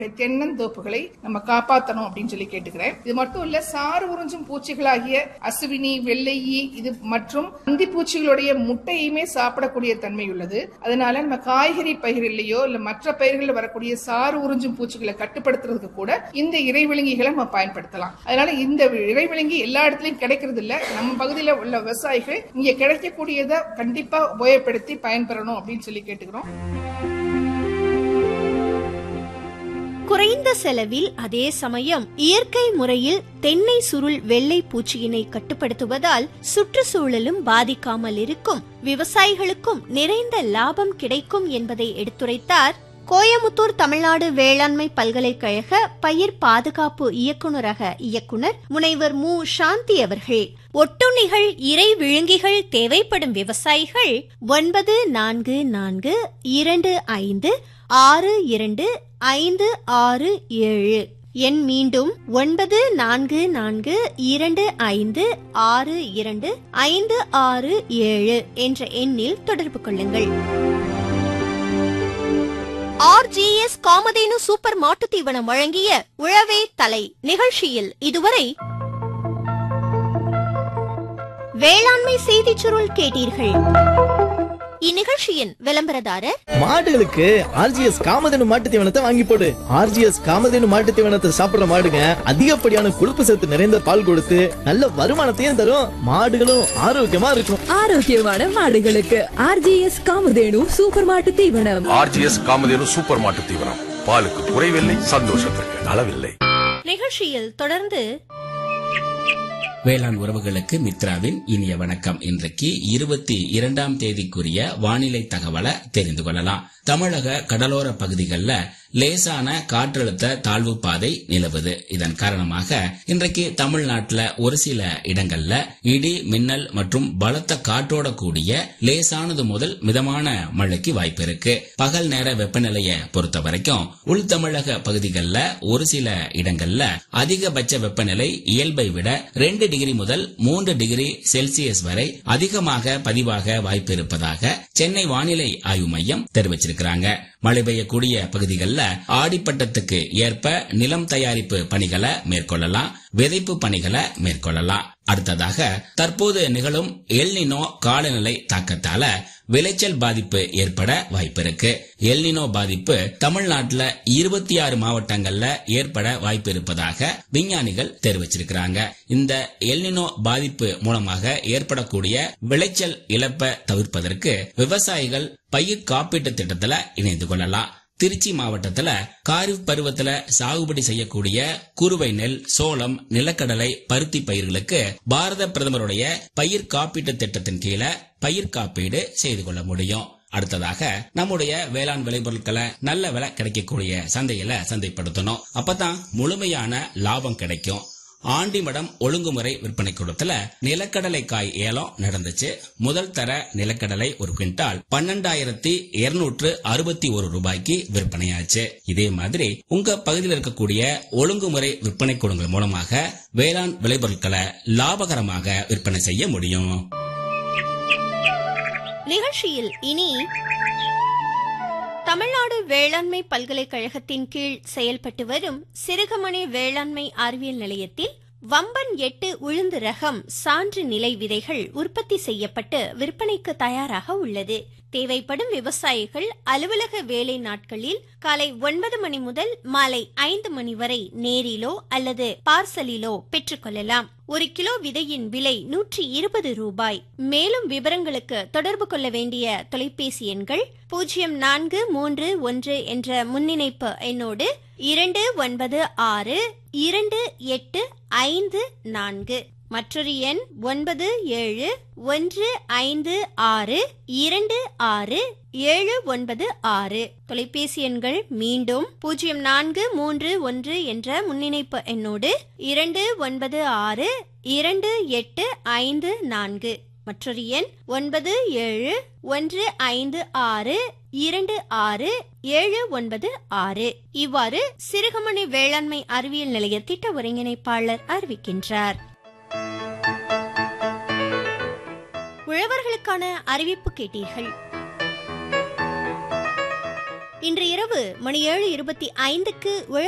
தென்னந்தோப்புகளை நம்ம காப்பாற்றணும் அப்படின்னு சொல்லி கேட்டுக்கிறேன் இது மட்டும் இல்ல சாறு உறிஞ்சும் பூச்சிகளாகிய அசுவினி வெள்ளையி இது மற்றும் அந்தி பூச்சிகளுடைய முட்டையுமே சாப்பிடக்கூடிய தன்மை உள்ளது அதனால நம்ம காய்கறி பயிரிலையோ இல்ல மற்ற பயிர்களில் வரக்கூடிய சாறு உறிஞ்சும் பூச்சிகளை கட்டுப்படுத்துறதுக்கு கூட இந்த இறைவிலங்கிகளை நம்ம பயன்படுத்தலாம் அதனால இந்த இறைவிலங்கி எல்லா இடத்துலயும் கிடைக்கிறது இல்ல நம்ம பகுதியில் உள்ள விவசாயிகள் இங்க கிடைக்கக்கூடியதை கண்டிப்பா உபயோகப்படுத்தி பயன்பெறணும் அப்படின்னு சொல்லி கேட்டுக்கிறோம் குறைந்த செலவில் அதே சமயம் இயற்கை முறையில் தென்னை சுருள் வெள்ளை பூச்சியினை கட்டுப்படுத்துவதால் சுற்றுச்சூழலும் பாதிக்காமல் இருக்கும் விவசாயிகளுக்கும் நிறைந்த லாபம் கிடைக்கும் என்பதை எடுத்துரைத்தார் கோயமுத்தூர் தமிழ்நாடு வேளாண்மை பல்கலைக்கழக பயிர் பாதுகாப்பு இயக்குநரக இயக்குனர் முனைவர் மு சாந்தி அவர்கள் ஒட்டுண்ணிகள் இறை விழுங்கிகள் தேவைப்படும் விவசாயிகள் ஒன்பது நான்கு நான்கு இரண்டு ஐந்து ஆறு இரண்டு ஐந்து ஆறு ஏழு எண் மீண்டும் ஒன்பது நான்கு நான்கு இரண்டு ஐந்து ஆறு இரண்டு ஐந்து ஆறு ஏழு என்ற எண்ணில் தொடர்பு கொள்ளுங்கள் ஆர்ஜிஎஸ் காமதேனு சூப்பர் மாட்டுத் தீவனம் வழங்கிய உழவே தலை நிகழ்ச்சியில் இதுவரை வேளாண்மை செய்திச் சுருள் கேட்டீர்கள் இந்நிகழ்ச்சியின் விளம்பரதாரர் மாடுகளுக்கு ஆர்ஜிஎஸ் காமதேனு மாட்டு தீவனத்தை வாங்கி போடு ஆர்ஜிஎஸ் காமதேனு மாட்டு தீவனத்தை சாப்பிடுற மாடுங்க அதிகப்படியான கொழுப்பு சத்து நிறைந்த பால் கொடுத்து நல்ல வருமானத்தையும் தரும் மாடுகளும் ஆரோக்கியமா இருக்கும் ஆரோக்கியமான மாடுகளுக்கு ஆர்ஜிஎஸ் காமதேனு சூப்பர் மாட்டு தீவனம் ஆர்ஜிஎஸ் காமதேனு சூப்பர் மாட்டு தீவனம் பாலுக்கு குறைவில்லை சந்தோஷத்திற்கு அளவில்லை நிகழ்ச்சியில் தொடர்ந்து வேளாண் உறவுகளுக்கு மித்ராவின் இனிய வணக்கம் இன்றைக்கு இருபத்தி இரண்டாம் தேதிக்குரிய வானிலை தகவலை தெரிந்து கொள்ளலாம் தமிழக கடலோர பகுதிகளில் லேசான காற்றழுத்த தாழ்வு பாதை நிலவுது இதன் காரணமாக இன்றைக்கு தமிழ்நாட்டில் ஒரு சில இடங்கள்ல இடி மின்னல் மற்றும் பலத்த காற்றோட கூடிய லேசானது முதல் மிதமான மழைக்கு வாய்ப்பு இருக்கு பகல் நேர வெப்பநிலையை பொறுத்த வரைக்கும் உள் தமிழக பகுதிகளில் ஒரு சில இடங்கள்ல அதிகபட்ச வெப்பநிலை இயல்பை விட ரெண்டு டிகிரி முதல் மூன்று டிகிரி செல்சியஸ் வரை அதிகமாக பதிவாக வாய்ப்பு இருப்பதாக சென்னை வானிலை ஆய்வு மையம் தெரிவிச்சிருக்கிறாங்க மழை பெய்யக்கூடிய பகுதிகளில் ஆடிப்பட்டத்துக்கு ஏற்ப நிலம் தயாரிப்பு பணிகளை மேற்கொள்ளலாம் விதைப்பு பணிகளை மேற்கொள்ளலாம் அடுத்ததாக தற்போது நிகழும் எல்னினோ காலநிலை தாக்கத்தால விளைச்சல் பாதிப்பு ஏற்பட வாய்ப்பு இருக்கு எல்னினோ பாதிப்பு தமிழ்நாட்டுல இருபத்தி ஆறு மாவட்டங்கள்ல ஏற்பட வாய்ப்பு இருப்பதாக விஞ்ஞானிகள் தெரிவிச்சிருக்கிறாங்க இந்த எல்னினோ பாதிப்பு மூலமாக ஏற்படக்கூடிய விளைச்சல் இழப்பை தவிர்ப்பதற்கு விவசாயிகள் பயிர் காப்பீட்டு திட்டத்துல இணைந்து கொள்ளலாம் திருச்சி மாவட்டத்துல காரிஃப் பருவத்துல சாகுபடி செய்யக்கூடிய குறுவை நெல் சோளம் நிலக்கடலை பருத்தி பயிர்களுக்கு பாரத பிரதமருடைய பயிர் காப்பீட்டு திட்டத்தின் கீழே பயிர் காப்பீடு செய்து கொள்ள முடியும் அடுத்ததாக நம்முடைய வேளாண் விளைபொருட்களை நல்ல விலை கிடைக்கக்கூடிய சந்தையில சந்தைப்படுத்தணும் அப்பதான் முழுமையான லாபம் கிடைக்கும் ஆண்டிமடம் ஒழுங்குமுறை விற்பனை கூடத்துல நிலக்கடலை காய் ஏலம் நடந்துச்சு முதல் தர நிலக்கடலை ஒரு குவிண்டால் பன்னெண்டாயிரத்தி இருநூற்று அறுபத்தி ஒரு ரூபாய்க்கு விற்பனையாச்சு இதே மாதிரி உங்க பகுதியில் இருக்கக்கூடிய ஒழுங்குமுறை விற்பனை கூடங்கள் மூலமாக வேளாண் விளைபொருட்களை லாபகரமாக விற்பனை செய்ய முடியும் நிகழ்ச்சியில் இனி தமிழ்நாடு வேளாண்மை பல்கலைக்கழகத்தின் கீழ் செயல்பட்டு வரும் சிறுகமணி வேளாண்மை அறிவியல் நிலையத்தில் வம்பன் எட்டு உளுந்து ரகம் சான்று நிலை விதைகள் உற்பத்தி செய்யப்பட்டு விற்பனைக்கு தயாராக உள்ளது தேவைப்படும் விவசாயிகள் அலுவலக வேலை நாட்களில் காலை ஒன்பது மணி முதல் மாலை ஐந்து மணி வரை நேரிலோ அல்லது பார்சலிலோ பெற்றுக்கொள்ளலாம் ஒரு கிலோ விதையின் விலை நூற்றி இருபது ரூபாய் மேலும் விவரங்களுக்கு தொடர்பு கொள்ள வேண்டிய தொலைபேசி எண்கள் பூஜ்ஜியம் நான்கு மூன்று ஒன்று என்ற முன்னிணைப்பு எண்ணோடு இரண்டு ஒன்பது ஆறு இரண்டு எட்டு ஐந்து நான்கு மற்றொரு எண் ஒன்பது ஏழு ஒன்று ஐந்து ஆறு இரண்டு ஆறு ஏழு ஒன்பது ஆறு தொலைபேசி எண்கள் மீண்டும் பூஜ்ஜியம் நான்கு மூன்று ஒன்று என்ற முன்னிணைப்பு எண்ணோடு இரண்டு ஒன்பது ஆறு இரண்டு எட்டு ஐந்து நான்கு மற்றொரு எண் ஒன்பது ஏழு ஒன்று ஐந்து ஆறு இரண்டு ஆறு ஏழு ஒன்பது ஆறு இவ்வாறு சிறுகமணி வேளாண்மை அறிவியல் நிலைய திட்ட ஒருங்கிணைப்பாளர் அறிவிக்கின்றார் உழவர்களுக்கான அறிவிப்பு கேட்டீர்கள் இன்று இரவு மணி ஏழு இருபத்தி ஐந்துக்கு